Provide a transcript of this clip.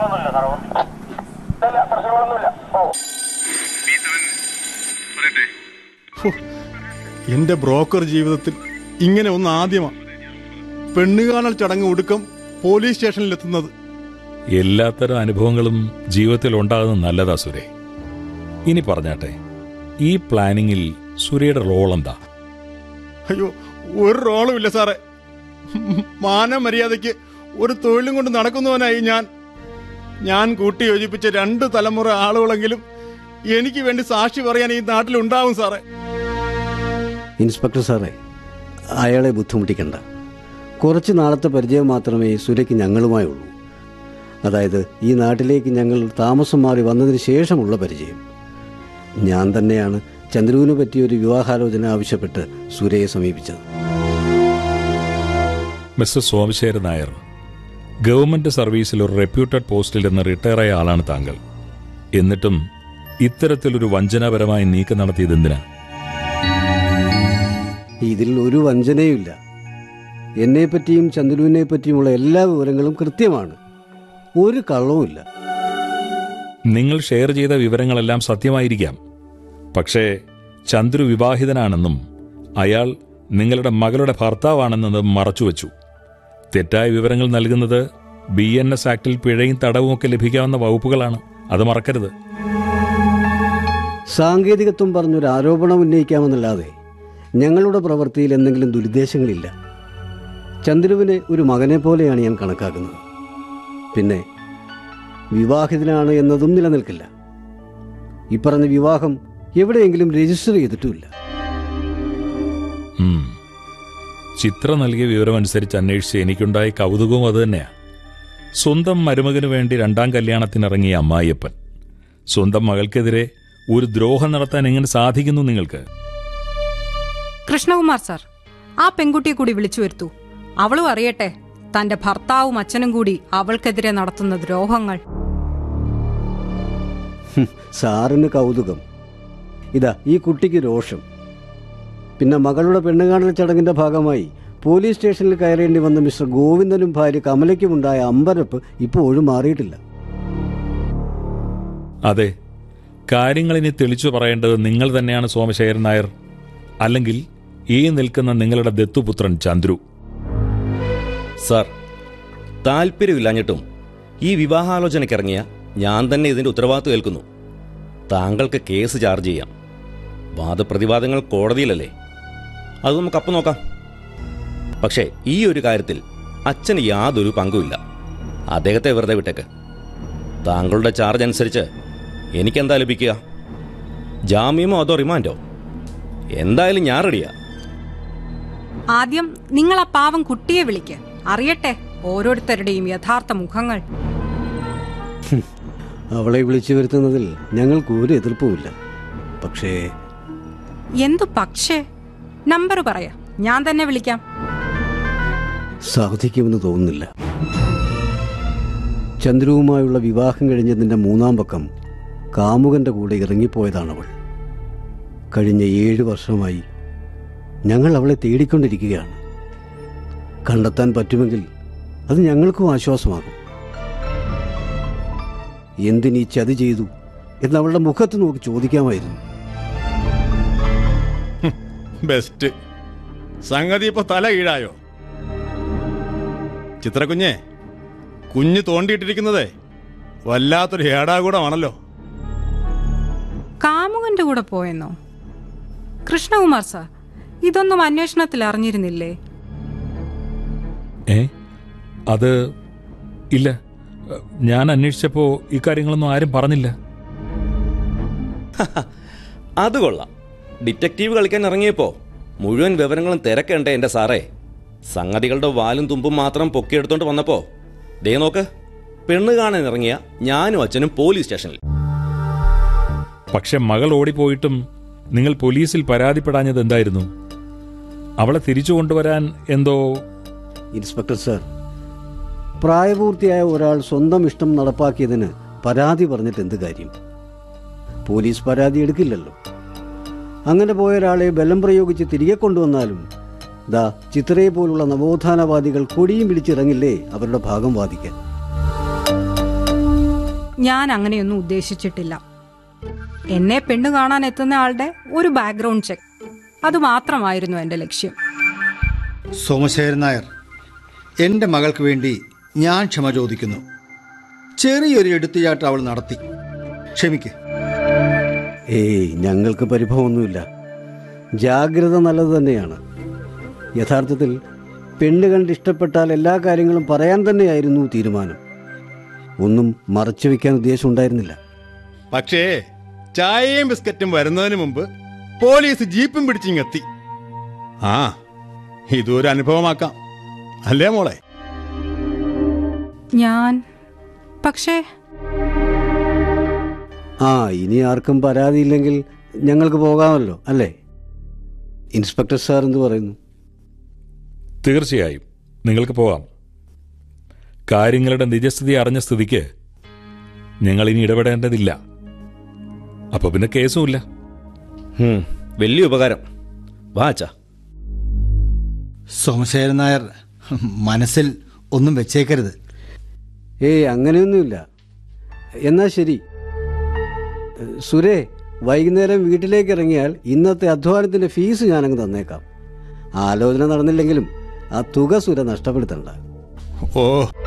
പ്രശ്നമൊന്നുമില്ല സാറോ ഇല്ല പ്രശ്നങ്ങളൊന്നുമില്ല ഓ ഹോ, എന്റെ ബ്രോക്കർ ജീവിതത്തിൽ ഇങ്ങനെ ഒന്ന് ആദ്യമാ പെണ്ണുകാണൽ ചടങ്ങ് ഒടുക്കം പോലീസ് സ്റ്റേഷനിലെത്തുന്നത് എല്ലാത്തരം അനുഭവങ്ങളും ജീവിതത്തിൽ ഉണ്ടാകുന്നത് നല്ലതാ സുരേ ഇനി പറഞ്ഞാട്ടെ ഈ പ്ലാനിങ്ങിൽ സുരയുടെ റോൾ എന്താ അയ്യോ ഒരു റോളും ഇല്ല സാറേ മാന മര്യാദയ്ക്ക് ഒരു തൊഴിലും കൊണ്ട് നടക്കുന്നവനായി ഞാൻ ഞാൻ കൂട്ടി യോജിപ്പിച്ച രണ്ട് തലമുറ ആളുകളെങ്കിലും എനിക്ക് വേണ്ടി സാക്ഷി പറയാൻ ഈ നാട്ടിലുണ്ടാവും സാറേ ഇൻസ്പെക്ടർ സാറേ അയാളെ ബുദ്ധിമുട്ടിക്കണ്ട കുറച്ച് നാളത്തെ പരിചയം മാത്രമേ സുരയ്ക്ക് ഞങ്ങളുമായുള്ളൂ അതായത് ഈ നാട്ടിലേക്ക് ഞങ്ങൾ താമസം മാറി വന്നതിന് ശേഷമുള്ള പരിചയം ഞാൻ തന്നെയാണ് ചന്ദ്രുവിന് പറ്റിയൊരു വിവാഹാലോചന ആവശ്യപ്പെട്ട് സുരയെ സമീപിച്ചത് മിസ്റ്റർ സോമശേരൻ നായർ ഗവൺമെന്റ് സർവീസിൽ ഒരു റെപ്യൂട്ടഡ് പോസ്റ്റിൽ നിന്ന് റിട്ടയറായ ആളാണ് താങ്കൾ എന്നിട്ടും ഇത്തരത്തിലൊരു വഞ്ചനാപരമായ നീക്കം നടത്തിയത് എന്തിനാ ഇതിൽ ഒരു വഞ്ചനയുമില്ല എന്നെപ്പറ്റിയും ചന്ദ്രുവിനെ പറ്റിയുമുള്ള എല്ലാ വിവരങ്ങളും കൃത്യമാണ് ഒരു കള്ളവുമില്ല നിങ്ങൾ ഷെയർ ചെയ്ത വിവരങ്ങളെല്ലാം സത്യമായിരിക്കാം പക്ഷേ ചന്ദ്രു വിവാഹിതനാണെന്നും അയാൾ നിങ്ങളുടെ മകളുടെ ഭർത്താവാണെന്നതും മറച്ചുവെച്ചു തെറ്റായ വിവരങ്ങൾ നൽകുന്നത് ബി എൻ എസ് ആക്ടിൽ പിഴയും തടവും ഒക്കെ ലഭിക്കാവുന്ന വകുപ്പുകളാണ് അത് മറക്കരുത് സാങ്കേതികത്വം പറഞ്ഞൊരു ആരോപണം ഉന്നയിക്കാമെന്നല്ലാതെ ഞങ്ങളുടെ പ്രവൃത്തിയിൽ എന്തെങ്കിലും ദുരുദ്ദേശങ്ങളില്ല ചന്ദ്രുവിനെ ഒരു മകനെ പോലെയാണ് ഞാൻ കണക്കാക്കുന്നത് പിന്നെ വിവാഹിതനാണ് എന്നതും നിലനിൽക്കില്ല ഇപ്പറഞ്ഞ വിവാഹം എവിടെയെങ്കിലും രജിസ്റ്റർ ചെയ്തിട്ടുമില്ല ഉം. ചിത്ര നൽകിയ വിവരമനുസരിച്ച് അന്വേഷിച്ച് എനിക്കുണ്ടായ കൗതുകവും അതുതന്നെയാ സ്വന്തം മരുമകനു വേണ്ടി രണ്ടാം കല്യാണത്തിനിറങ്ങിയ അമ്മായിയപ്പൻ സ്വന്തം മകൾക്കെതിരെ ഒരു ദ്രോഹം നടത്താൻ എങ്ങനെ സാധിക്കുന്നു നിങ്ങൾക്ക് കൃഷ്ണകുമാർ സാർ ആ പെൺകുട്ടിയെ കൂടി വിളിച്ചു വരുത്തൂ അവളും അറിയട്ടെ തന്റെ ഭർത്താവും അച്ഛനും കൂടി അവൾക്കെതിരെ നടത്തുന്ന ദ്രോഹങ്ങൾ ഹും, സാറിന് കൗതുകം ഇതാ ഈ കുട്ടിക്ക് രോഷം പിന്നെ മകളുടെ പെണ്ണുകാണൽ ചടങ്ങിന്റെ ഭാഗമായി പോലീസ് സ്റ്റേഷനിൽ കയറേണ്ടി വന്ന മിസ്റ്റർ ഗോവിന്ദനും ഭാര്യ കമലയ്ക്കുമുണ്ടായ അമ്പരപ്പ് ഇപ്പോഴും മാറിയിട്ടില്ല അതെ കാര്യങ്ങളിനി തെളിച്ചു പറയേണ്ടത് നിങ്ങൾ തന്നെയാണ് സോമശേഖരൻ നായർ അല്ലെങ്കിൽ ഈ നിൽക്കുന്ന നിങ്ങളുടെ ദത്തുപുത്രൻ ചന്ദ്രു സാർ താല്പര്യമില്ലാഞ്ഞിട്ടും ഈ വിവാഹാലോചനയ്ക്കിറങ്ങിയ ഞാൻ തന്നെ ഇതിന്റെ ഉത്തരവാദിത്വം ഏൽക്കുന്നു താങ്കൾക്ക് കേസ് ചാർജ് ചെയ്യാം വാദപ്രതിവാദങ്ങൾ കോടതിയിലല്ലേ അത് നമുക്ക് അപ്പം നോക്കാം പക്ഷേ ഈ ഒരു കാര്യത്തിൽ അച്ഛന് യാതൊരു പങ്കുമില്ല അദ്ദേഹത്തെ വെറുതെ വിട്ടേക്ക് താങ്കളുടെ ചാർജ് അനുസരിച്ച് എനിക്കെന്താ ലഭിക്കുക ജാമ്യമോ അതോ റിമാൻഡോ എന്തായാലും ഞാൻ റെഡിയാ ആദ്യം നിങ്ങൾ ആ പാവം കുട്ടിയെ വിളിക്ക് അറിയട്ടെ ഓരോരുത്തരുടെയും യഥാർത്ഥ മുഖങ്ങൾ അവളെ വിളിച്ചു വരുത്തുന്നതിൽ ഞങ്ങൾക്ക് ഒരു എതിർപ്പുമില്ല പക്ഷേ എന്തു പക്ഷേ നമ്പർ പറയാ ഞാൻ തന്നെ വിളിക്കാം സാധിക്കുമെന്ന് തോന്നുന്നില്ല ചന്ദ്രുവുമായുള്ള വിവാഹം കഴിഞ്ഞതിൻ്റെ മൂന്നാം പക്കം കാമുകന്റെ കൂടെ ഇറങ്ങിപ്പോയതാണവൾ കഴിഞ്ഞ ഏഴ് വർഷമായി ഞങ്ങൾ അവളെ തേടിക്കൊണ്ടിരിക്കുകയാണ് കണ്ടെത്താൻ പറ്റുമെങ്കിൽ അത് ഞങ്ങൾക്കും ആശ്വാസമാകും എന്തിനീ ചതി ചെയ്തു എന്ന് അവളുടെ മുഖത്ത് നോക്കി ചോദിക്കാമായിരുന്നു ബെസ്റ്റ് സംഗതി ഇപ്പൊ തല കീഴായോ ചിത്രകുഞ്ഞെ കുഞ്ഞ് തോണ്ടിയിട്ടിരിക്കുന്നതേ വല്ലാത്തൊരു ഏടാകൂടമാണല്ലോ കാമുകന്റെ കൂടെ പോയെന്നോ കൃഷ്ണകുമാർ സാർ ഇതൊന്നും അന്വേഷണത്തിൽ അറിഞ്ഞിരുന്നില്ലേ ഏ അത് ഇല്ല ഞാൻ അന്വേഷിച്ചപ്പോൾ ഇക്കാര്യങ്ങളൊന്നും ആരും പറഞ്ഞില്ല അത് കൊള്ളാം ഡിറ്റക്റ്റീവ് കളിക്കാൻ ഇറങ്ങിയപ്പോ മുഴുവൻ വിവരങ്ങളും തിരക്കണ്ടേ എന്റെ സാറേ സംഗതികളുടെ വാലും തുമ്പും മാത്രം പൊക്കിയെടുത്തോണ്ട് വന്നപ്പോ ദേ നോക്ക് പെണ്ണ് കാണാൻ ഇറങ്ങിയ ഞാനും അച്ഛനും പോലീസ് സ്റ്റേഷനിൽ പക്ഷെ മകൾ ഓടിപ്പോയിട്ടും നിങ്ങൾ പോലീസിൽ പരാതിപ്പെടാഞ്ഞത് എന്തായിരുന്നു അവളെ തിരിച്ചു കൊണ്ടുവരാൻ എന്തോ ഇൻസ്പെക്ടർ സർ പ്രായപൂർത്തിയായ ഒരാൾ സ്വന്തം ഇഷ്ടം നടപ്പാക്കിയതിന് പരാതി പറഞ്ഞിട്ട് എന്ത് കാര്യം പോലീസ് പരാതി എടുക്കില്ലല്ലോ അങ്ങനെ പോയ ഒരാളെ ബലം പ്രയോഗിച്ച് തിരികെ കൊണ്ടുവന്നാലും ദാ ചിത്രയെ പോലുള്ള നവോത്ഥാനവാദികൾ കൊടിയും പിടിച്ചിറങ്ങില്ലേ അവരുടെ ഭാഗം വാദിക്കാൻ ഞാൻ അങ്ങനെയൊന്നും ഉദ്ദേശിച്ചിട്ടില്ല എന്നെ പെണ്ണു കാണാൻ എത്തുന്ന ആളുടെ ഒരു ബാക്ക്ഗ്രൗണ്ട് ചെക്ക് അത് മാത്രമായിരുന്നു എൻ്റെ ലക്ഷ്യം സോമശേഖരൻ നായർ എൻ്റെ മകൾക്ക് വേണ്ടി ഞാൻ ക്ഷമ ചോദിക്കുന്നു ചെറിയൊരു എടുത്തുചാട്ടം അവൾ നടത്തി ക്ഷമിക്ക് ഏയ് ഞങ്ങൾക്ക് പരിഭവമൊന്നുമില്ല ജാഗ്രത നല്ലത് തന്നെയാണ് യഥാർത്ഥത്തിൽ പെണ്ണ് കണ്ട് ഇഷ്ടപ്പെട്ടാൽ എല്ലാ കാര്യങ്ങളും പറയാൻ തന്നെയായിരുന്നു തീരുമാനം ഒന്നും മറച്ചു വെക്കാൻ ഉദ്ദേശം ഉണ്ടായിരുന്നില്ല പക്ഷേ ചായയും ബിസ്ക്കറ്റും വരുന്നതിന് മുമ്പ് പോലീസ് ജീപ്പും പിടിച്ചിങ്ങെത്തി ആ ഇതൊരു അനുഭവമാക്കാം അല്ലേ മോളെ ഞാൻ പക്ഷേ ആ ഇനി ആർക്കും പരാതിയില്ലെങ്കിൽ ഞങ്ങൾക്ക് പോകാമല്ലോ അല്ലേ ഇൻസ്പെക്ടർ സാർ എന്ത് പറയുന്നു തീർച്ചയായും നിങ്ങൾക്ക് പോകാം കാര്യങ്ങളുടെ നിജസ്ഥിതി അറിഞ്ഞ സ്ഥിതിക്ക് ഞങ്ങൾ ഇനി ഇടപെടേണ്ടതില്ല അപ്പൊ പിന്നെ കേസുമില്ല ഹും, വലിയ ഉപകാരം വാ അച്ഛാ സോമശേഖരൻ നായർ മനസ്സിൽ ഒന്നും വെച്ചേക്കരുത് ഏയ് അങ്ങനെയൊന്നുമില്ല എന്നാ ശരി സുരേ വൈകുന്നേരം വീട്ടിലേക്ക് ഇറങ്ങിയാൽ ഇന്നത്തെ അധ്വാനത്തിന്റെ ഫീസ് ഞാനങ്ങ് തന്നേക്കാം ആലോചന നടന്നില്ലെങ്കിലും ആ തുക സുര നഷ്ടപ്പെടുത്തണ്ട ഓ